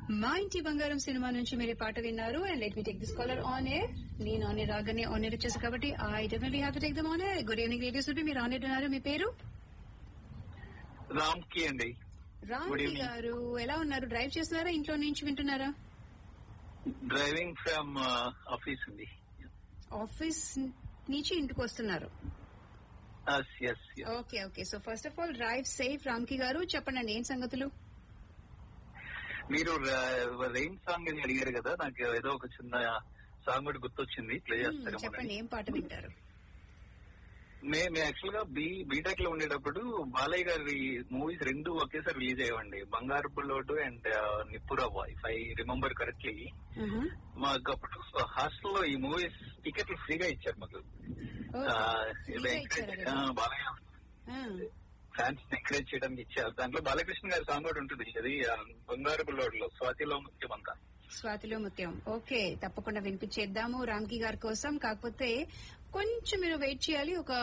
మా ఇంటి బంగారం సినిమా నుంచి మీరు ఈ పాట విన్నారు and let me take this caller on air నేను ఆన్ ఎయిర్ రాగానే ఆన్ ఎయిర్ వచ్చేసి కాబట్టి I definitely have to take them on air good evening radios ఉంటే మీరు ఆన్ ఎయిర్ ఉన్నారు మీ పేరు రామ్ కి అండి Good రామ్కి evening. గారు ఎలా ఉన్నారు డ్రైవ్ చేస్తున్నారా ఇంట్లో నుంచి వింటున్నారా డ్రైవింగ్ ఫ్రమ్ ఆఫీస్ అండి ఆఫీస్ నుంచి ఇంటికి వస్తున్నారు yes okay okay so first of all drive safe Ramki గారు చెప్పండి ఏం సంగతులు మీరు రెయిన్ సాంగ్ అని అడిగారు కదా నాకు ఏదో ఒక చిన్న సాంగ్ కూడా గుర్తొచ్చింది ప్లే Hmm, చేస్తారేమో చెప్పండి ఏం పాట వింటారు మేము యాక్చువల్ గా బి బీటెక్ లో ఉండేటప్పుడు బాలయ్య గారి మూవీస్ రెండు ఒకేసారి రిలీజ్ అయ్యండి Bangaru Bullodu and Nippu Ravva if I remember correctly Mhm. మాకు అప్పుడు హాస్టల్లో ఈ మూవీస్ టికెట్లు ఫ్రీగా ఇచ్చారు మాకు Oh, ఆ, ఫ్రీగా ఏదో ఇచ్చారా encourage- ఆ, బాలయ్య Ah. ఫ్యాన్స్ ఎంకరేజ్ చేయడానికి ఇచ్చారు దాంట్లో బాలకృష్ణ గారి సాంగ్ కూడా ఉంటుంది అది ఆ, బంగారు బుల్లోడులో స్వాతిలో ముఖ్యమంతా స్వాతిలో ముత్యం ఓకే తప్పకుండా వినిపించేద్దాము రామ్కి గారి కోసం కాకపోతే కొంచెం మీరు వెయిట్ చేయాలి ఒక